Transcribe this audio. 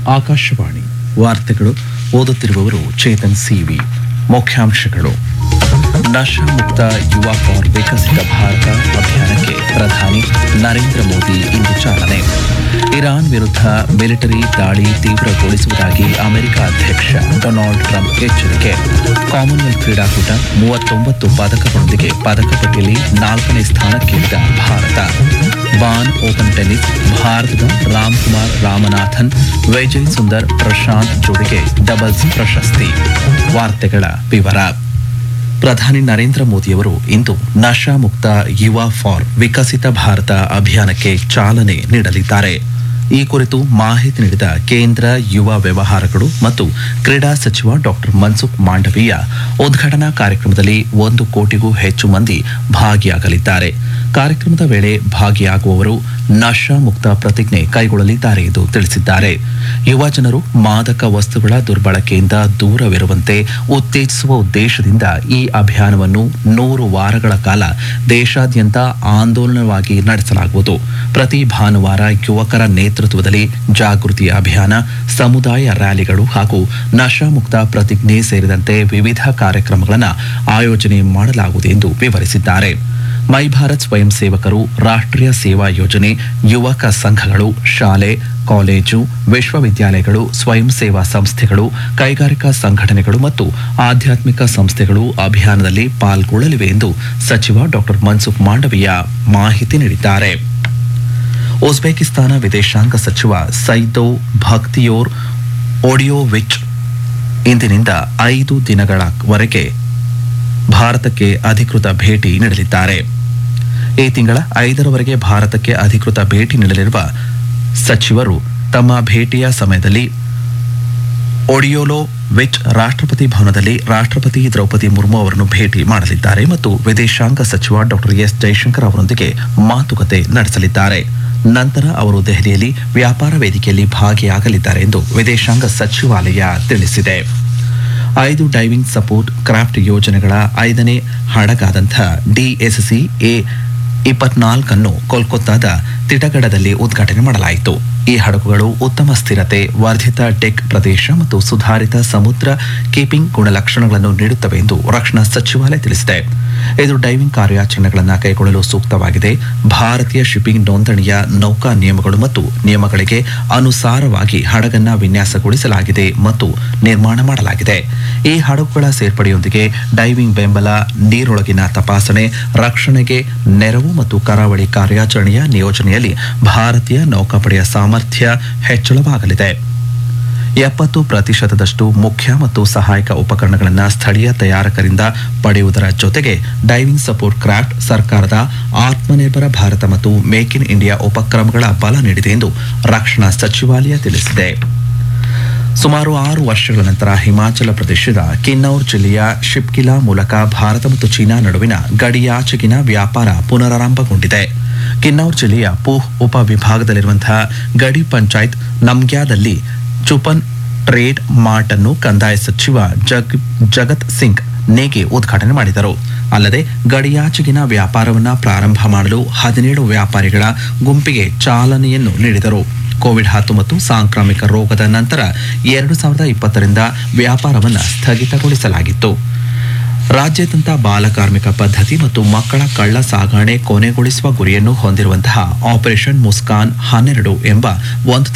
ಆಕಾಶವಾಣಿ ವಾರ್ತೆಗಳು ಓದುತ್ತಿರುವವರು ಚೇತನ್ ಸಿವಿ ಮುಖ್ಯಾಂಶಗಳು ನಶಾ ಮುಕ್ತ ಯುವ ಫಾರ್ ವಿಕಸಿತ ಭಾರತ ಅಭಿಯಾನಕ್ಕೆ ಪ್ರಧಾನಿ ನರೇಂದ್ರ ಮೋದಿ ಇಂದು ಚಾಲನೆ ಇರಾನ್ ವಿರುದ್ಧ ಮಿಲಿಟರಿ ದಾಳಿ ತೀವ್ರಗೊಳಿಸುವುದಾಗಿ ಅಮೆರಿಕ ಅಧ್ಯಕ್ಷ ಡೊನಾಲ್ಡ್ ಟ್ರಂಪ್ ಎಚ್ಚರಿಕೆ ಕಾಮನ್ವೆಲ್ತ್ ಕ್ರೀಡಾಕೂಟ ಮೂವತ್ತೊಂಬತ್ತು ಪದಕಗಳೊಂದಿಗೆ ಪದಕ ಪಟ್ಟಿಯಲ್ಲಿ ನಾಲ್ಕನೇ ಸ್ಥಾನಕ್ಕೇರಿದ ಭಾರತ ಬಾನ್ ಓಪನ್ ಟೆನ್ನಿಸ್ ಭಾರತದ ರಾಮ್ಕುಮಾರ್ ರಾಮನಾಥನ್ ವಿಜಯ್ ಸುಂದರ್ ಪ್ರಶಾಂತ್ ಜೋಡಿಗೆ ಡಬಲ್ಸ್ ಪ್ರಶಸ್ತಿ ವಾರ್ತೆಗಳ ವಿವರ ಪ್ರಧಾನಿ ನರೇಂದ್ರ ಮೋದಿಯವರು ಇಂದು ನಶಾ ಮುಕ್ತ ಯುವ ಫಾರ್ ವಿಕಸಿತ ಭಾರತ ಅಭಿಯಾನಕ್ಕೆ ಚಾಲನೆ ನೀಡಲಿದ್ದಾರೆ ಈ ಕುರಿತು ಮಾಹಿತಿ ನೀಡಿದ ಕೇಂದ್ರ ಯುವ ವ್ಯವಹಾರಗಳು ಮತ್ತು ಕ್ರೀಡಾ ಸಚಿವ ಡಾಕ್ಟರ್ ಮನ್ಸುಖ್ ಮಾಂಡವೀಯ ಉದ್ಘಾಟನಾ ಕಾರ್ಯಕ್ರಮದಲ್ಲಿ ಒಂದು ಕೋಟಿಗೂ ಹೆಚ್ಚು ಮಂದಿ ಭಾಗಿಯಾಗಲಿದ್ದಾರೆ ಕಾರ್ಯಕ್ರಮದ ವೇಳೆ ಭಾಗಿಯಾಗುವವರು ನಶಾ ಮುಕ್ತ ಪ್ರತಿಜ್ಞೆ ಕೈಗೊಳ್ಳಲಿದ್ದಾರೆ ಎಂದು ತಿಳಿಸಿದ್ದಾರೆ ಯುವ ಜನರು ಮಾದಕ ವಸ್ತುಗಳ ದುರ್ಬಳಕೆಯಿಂದ ದೂರವಿರುವಂತೆ ಉತ್ತೇಜಿಸುವ ಉದ್ದೇಶದಿಂದ ಈ ಅಭಿಯಾನವನ್ನು ನೂರು ವಾರಗಳ ಕಾಲ ದೇಶಾದ್ಯಂತ ಆಂದೋಲನವಾಗಿ ನಡೆಸಲಾಗುವುದು ಪ್ರತಿ ಭಾನುವಾರ ಯುವಕರ ನೇತೃತ್ವದಲ್ಲಿ ಜಾಗೃತಿ ಅಭಿಯಾನ ಸಮುದಾಯ ರ್ಯಾಲಿಗಳು ಹಾಗೂ ನಶಾಮುಕ್ತ ಪ್ರತಿಜ್ಞೆ ಸೇರಿದಂತೆ ವಿವಿಧ ಕಾರ್ಯಕ್ರಮಗಳನ್ನು ಆಯೋಜನೆ ಮಾಡಲಾಗುವುದು ಎಂದು ವಿವರಿಸಿದ್ದಾರೆ ಮೈ ಭಾರತ್ ಸ್ವಯಂ ಸೇವಕರು ರಾಷ್ಟ್ರೀಯ ಸೇವಾ ಯೋಜನೆ ಯುವಕ ಸಂಘಗಳು ಶಾಲೆ ಕಾಲೇಜು ವಿಶ್ವವಿದ್ಯಾಲಯಗಳು ಸ್ವಯಂ ಸೇವಾ ಸಂಸ್ಥೆಗಳು ಕೈಗಾರಿಕಾ ಸಂಘಟನೆಗಳು ಮತ್ತು ಆಧ್ಯಾತ್ಮಿಕ ಸಂಸ್ಥೆಗಳು ಅಭಿಯಾನದಲ್ಲಿ ಪಾಲ್ಗೊಳ್ಳಲಿವೆ ಎಂದು ಸಚಿವ ಡಾಕ್ಟರ್ ಮನ್ಸುಖ್ ಮಾಂಡವೀಯ ಮಾಹಿತಿ ನೀಡಿದ್ದಾರೆ ಉಜ್ಬೇಕಿಸ್ತಾನ ವಿದೇಶಾಂಗ ಸಚಿವ ಸೈದೋ ಭಕ್ತಿಯೋರ್ ಒಡಿಯೋವಿಚ್ ಇಂದಿನಿಂದ ಐದು ದಿನಗಳವರೆಗೆ ಭಾರತಕ್ಕೆ ಅಧಿಕೃತ ಭೇಟಿ ನೀಡಲಿದ್ದಾರೆ ಈ ತಿಂಗಳ ಐದರವರೆಗೆ ಭಾರತಕ್ಕೆ ಅಧಿಕೃತ ಭೇಟಿ ನೀಡಲಿರುವ ಸಚಿವರು ತಮ್ಮ ಭೇಟಿಯ ಸಮಯದಲ್ಲಿ ಒಡಿಯೋಲೋ ವಿಚ್ ರಾಷ್ಟ್ರಪತಿ ಭವನದಲ್ಲಿ ರಾಷ್ಟ್ರಪತಿ ದ್ರೌಪದಿ ಮುರ್ಮು ಅವರನ್ನು ಭೇಟಿ ಮಾಡಲಿದ್ದಾರೆ ಮತ್ತು ವಿದೇಶಾಂಗ ಸಚಿವ ಡಾಕ್ಟರ್ ಎಸ್ ಜೈಶಂಕರ್ ಅವರೊಂದಿಗೆ ಮಾತುಕತೆ ನಡೆಸಲಿದ್ದಾರೆ ನಂತರ ಅವರು ದೆಹಲಿಯಲ್ಲಿ ವ್ಯಾಪಾರ ವೇದಿಕೆಯಲ್ಲಿ ಭಾಗಿಯಾಗಲಿದ್ದಾರೆ ಎಂದು ವಿದೇಶಾಂಗ ಸಚಿವಾಲಯ ತಿಳಿಸಿದೆ ಐದು ಡೈವಿಂಗ್ ಸಪೋರ್ಟ್ ಕ್ರಾಫ್ಟ್ ಯೋಜನೆಗಳ ಐದನೇ ಹಡಗಾದಂಥ ಡಿಎಸ್ಸಿ ಎ ಇಪ್ಪತ್ನಾಲ್ಕನ್ನು ಕೋಲ್ಕತ್ತಾದ ತಿಟಗಡದಲ್ಲಿ ಉದ್ಘಾಟನೆ ಮಾಡಲಾಯಿತು ಈ ಹಡಗುಗಳು ಉತ್ತಮ ಸ್ಥಿರತೆ ವರ್ಧಿತ ಟೆಕ್ ಪ್ರದೇಶ ಮತ್ತು ಸುಧಾರಿತ ಸಮುದ್ರ ಕೀಪಿಂಗ್ ಗುಣಲಕ್ಷಣಗಳನ್ನು ನೀಡುತ್ತವೆ ಎಂದು ರಕ್ಷಣಾ ಸಚಿವಾಲಯ ತಿಳಿಸಿದೆ ಇದು ಡೈವಿಂಗ್ ಕಾರ್ಯಾಚರಣೆಗಳನ್ನು ಕೈಗೊಳ್ಳಲು ಸೂಕ್ತವಾಗಿದೆ ಭಾರತೀಯ ಶಿಪ್ಪಿಂಗ್ ನೋಂದಣಿಯ ನೌಕಾ ನಿಯಮಗಳು ಮತ್ತು ನಿಯಮಗಳಿಗೆ ಅನುಸಾರವಾಗಿ ಹಡಗನ್ನ ವಿನ್ಯಾಸಗೊಳಿಸಲಾಗಿದೆ ಮತ್ತು ನಿರ್ಮಾಣ ಮಾಡಲಾಗಿದೆ ಈ ಹಡಗುಗಳ ಸೇರ್ಪಡೆಯೊಂದಿಗೆ ಡೈವಿಂಗ್ ಬೆಂಬಲ ನೀರೊಳಗಿನ ತಪಾಸಣೆ ರಕ್ಷಣೆಗೆ ನೆರವು ಮತ್ತು ಕರಾವಳಿ ಕಾರ್ಯಾಚರಣೆಯ ನಿಯೋಜನೆಯಲ್ಲಿ ಭಾರತೀಯ ನೌಕಾಪಡೆಯ ಸಾಮರ್ಥ್ಯ ಹೆಚ್ಚಳವಾಗಲಿದೆ ಎಪ್ಪತ್ತು ಪ್ರತಿಶತದಷ್ಟು ಮುಖ್ಯ ಮತ್ತು ಸಹಾಯಕ ಉಪಕರಣಗಳನ್ನು ಸ್ಥಳೀಯ ತಯಾರಕರಿಂದ ಪಡೆಯುವುದರ ಜೊತೆಗೆ ಡೈವಿಂಗ್ ಸಪೋರ್ಟ್ ಕ್ರಾಫ್ಟ್ ಸರ್ಕಾರದ ಆತ್ಮನಿರ್ಭರ ಭಾರತ ಮತ್ತು ಮೇಕ್ ಇನ್ ಇಂಡಿಯಾ ಉಪಕ್ರಮಗಳ ಬಲ ನೀಡಿದೆ ಎಂದು ರಕ್ಷಣಾ ಸಚಿವಾಲಯ ತಿಳಿಸಿದೆ ಸುಮಾರು ಆರು ವರ್ಷಗಳ ನಂತರ ಹಿಮಾಚಲ ಪ್ರದೇಶದ ಕಿನ್ನೌರ್ ಜಿಲ್ಲೆಯ ಶಿಪ್ಕಿಲಾ ಮೂಲಕ ಭಾರತ ಮತ್ತು ಚೀನಾ ನಡುವಿನ ಗಡಿಯಾಚೆಗಿನ ವ್ಯಾಪಾರ ಪುನರಾರಂಭಗೊಂಡಿದೆ ಕಿನ್ನೌರ್ ಜಿಲ್ಲೆಯ ಪೂಹ್ ಉಪವಿಭಾಗದಲ್ಲಿರುವಂತಹ ಗಡಿ ಪಂಚಾಯತ್ ನಮ್ಗ್ಯಾದಲ್ಲಿ ಚುಪನ್ ಟ್ರೇಡ್ ಮಾರ್ಟ್ ಅನ್ನು ಕಂದಾಯ ಸಚಿವ ಜಗ್ ಜಗತ್ ಸಿಂಗ್ ನೇಗೆ ಉದ್ಘಾಟನೆ ಮಾಡಿದರು ಅಲ್ಲದೆ ಗಡಿಯಾಚೆಗಿನ ವ್ಯಾಪಾರವನ್ನ ಪ್ರಾರಂಭ ಮಾಡಲು ಹದಿನೇಳು ವ್ಯಾಪಾರಿಗಳ ಗುಂಪಿಗೆ ಚಾಲನೆಯನ್ನು ನೀಡಿದರು ಕೋವಿಡ್ ಹತ್ತೊಂಬತ್ತು ಸಾಂಕ್ರಾಮಿಕ ರೋಗದ ನಂತರ ಎರಡು ಸಾವಿರದ ಇಪ್ಪತ್ತರಿಂದ ವ್ಯಾಪಾರವನ್ನು ಸ್ಥಗಿತಗೊಳಿಸಲಾಗಿತ್ತು ರಾಜ್ಯಾದ್ಯಂತ ಬಾಲಕಾರ್ಮಿಕ ಪದ್ಧತಿ ಮತ್ತು ಮಕ್ಕಳ ಕಳ್ಳ ಸಾಗಣೆ ಕೊನೆಗೊಳಿಸುವ ಗುರಿಯನ್ನು ಹೊಂದಿರುವಂತಹ ಆಪರೇಷನ್ ಮುಸ್ಕಾನ್ ಹನ್ನೆರಡು ಎಂಬ ಒಂದು